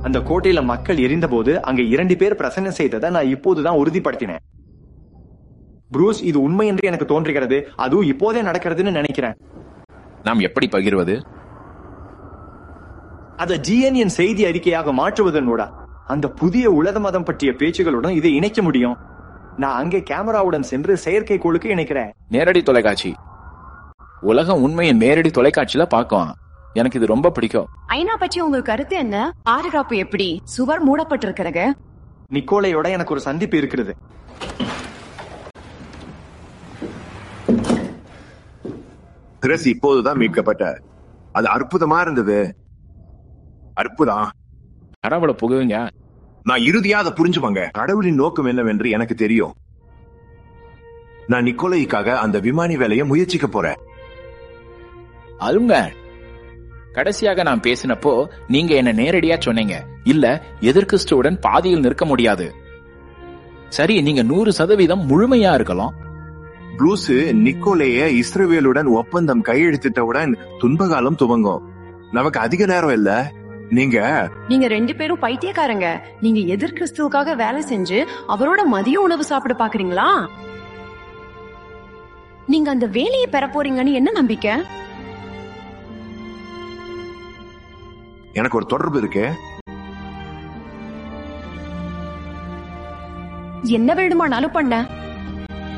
அந்த கோட்டையில மக்கள் எரிந்தபோது அங்க இரண்டு பேர் பிரசன்னம் செய்ததை நான் இப்போதுதான் உறுதிப்படுத்தினேன் ப்ரூஸ் இது உண்மை என்று எனக்கு தோன்றுகிறது அதுவும் இப்போதே நடக்கிறதுன்னு நினைக்கிறேன் நாம் எப்படி பகிர்வது அதை ஜிஎன்என் செய்தி அறிக்கையாக மாற்றுவதன் மூலம் அந்த புதிய உலக மதம் பற்றிய பேச்சுகளுடன் இதை இணைக்க முடியும் நான் அங்கே கேமராவுடன் சென்று செயற்கைக்கோளுக்கு இணைக்கிறேன் நேரடி தொலைக்காட்சி உலகம் உண்மையை நேரடி தொலைக்காட்சியில பார்க்கும் எனக்கு இது ரொம்ப பிடிக்கும் ஐநா பற்றி உங்க கருத்து என்ன பாதுகாப்பு எப்படி சுவர் மூடப்பட்டிருக்கிறது நிக்கோலையோட எனக்கு ஒரு சந்திப்பு இருக்கிறது திரஸ் இப்போதுதான் மீட்கப்பட்ட அது அற்புதமா இருந்தது அற்புதம் கடவுளை புகுவீங்க நான் இறுதியா அதை புரிஞ்சுப்பாங்க கடவுளின் நோக்கம் என்னவென்று எனக்கு தெரியும் நான் நிக்கோலைக்காக அந்த விமானி வேலையை முயற்சிக்க போறேன் அருங்க கடைசியாக நான் பேசினப்போ நீங்க என்ன நேரடியா சொன்னீங்க இல்ல எதிர்கிறிஸ்துவுடன் பாதியில் நிற்க முடியாது சரி நீங்க நூறு சதவீதம் முழுமையா இருக்கலாம் ப்ரூஸ் நிக்கோலைய இஸ்ரவேலுடன் ஒப்பந்தம் கையெழுத்திட்டவுடன் துன்பகாலம் துவங்கும் நமக்கு அதிக நேரம் இல்ல நீங்க நீங்க ரெண்டு பேரும் பைத்தியக்காரங்க நீங்க எதிர் கிறிஸ்துவுக்காக வேலை செஞ்சு அவரோட மதிய உணவு சாப்பிட பாக்குறீங்களா நீங்க அந்த வேலையை பெற போறீங்கன்னு என்ன நம்பிக்கை எனக்கு ஒரு தொடர்பு இருக்கு என்ன வேண்டுமானாலும் பண்ண